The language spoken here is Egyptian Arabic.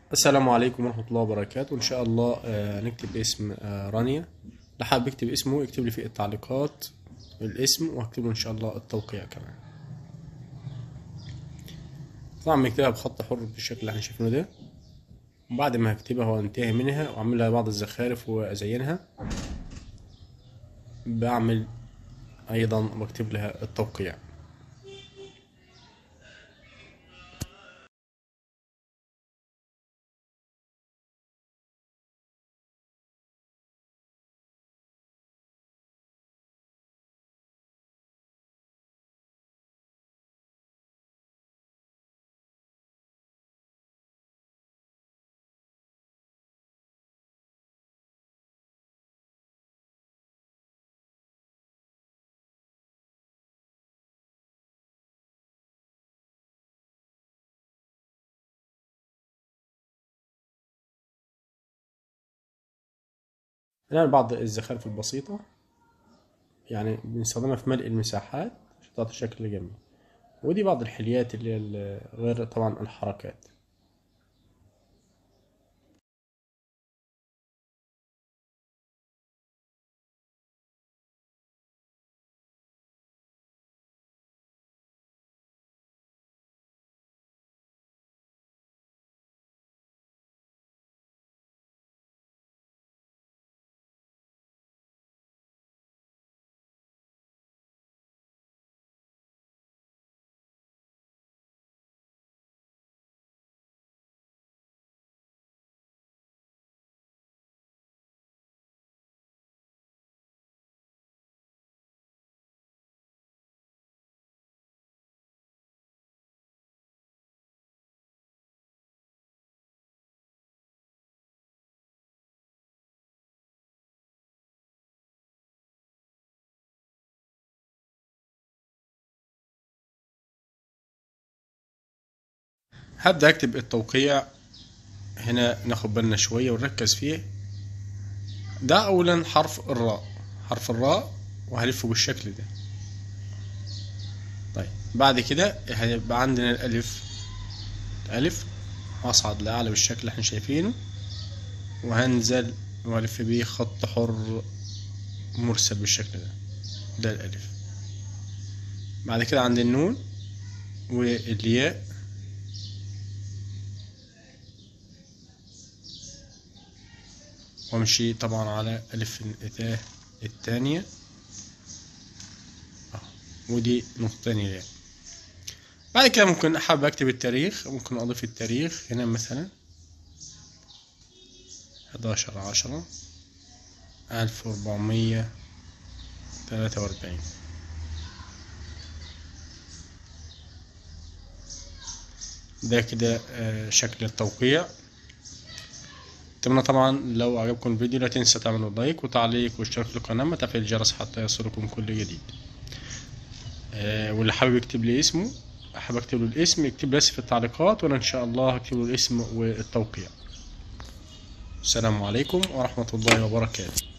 السلام عليكم ورحمة الله وبركاته إن شاء الله آه، نكتب اسم آه، رانيا اللي حابب يكتب اسمه يكتب لي في التعليقات الاسم وهكتب له إن شاء الله التوقيع كمان طبعا بنكتبها بخط حر بالشكل اللي احنا شايفينه ده وبعد ما هكتبها وانتهي منها واعمل لها بعض الزخارف وازينها بعمل ايضا بكتب لها التوقيع هنعمل بعض الزخارف البسيطة يعني بنستخدمها في ملء المساحات عشان تعطي شكل جميل ودي بعض الحليات اللي هي ال- غير طبعا الحركات هبدأ أكتب التوقيع هنا ناخد بالنا شوية ونركز فيه ده أولا حرف الراء حرف الراء وهلفه بالشكل ده طيب بعد كده هيبقى عندنا الألف الألف هصعد لأعلى بالشكل اللي احنا شايفينه وهنزل وألف بيه خط حر مرسل بالشكل ده ده الألف بعد كده عند النون والياء وامشي طبعا على ألف الإتاه التانية أهو. ودي نقطة تانية يعني. بعد كده ممكن حابب أكتب التاريخ ممكن أضيف التاريخ هنا مثلا حداشر عشرة ألف وأربعمية تلاتة وأربعين ده كده آه، شكل التوقيع اتمنى طبعا لو عجبكم الفيديو لا تنسى تعملوا لايك وتعليق واشتراك في القناة وتفعيل الجرس حتى يصلكم كل جديد آه واللي حابب يكتب لي اسمه حابب اكتب له الاسم يكتب لي في التعليقات وانا ان شاء الله هكتب له الاسم والتوقيع السلام عليكم ورحمة الله وبركاته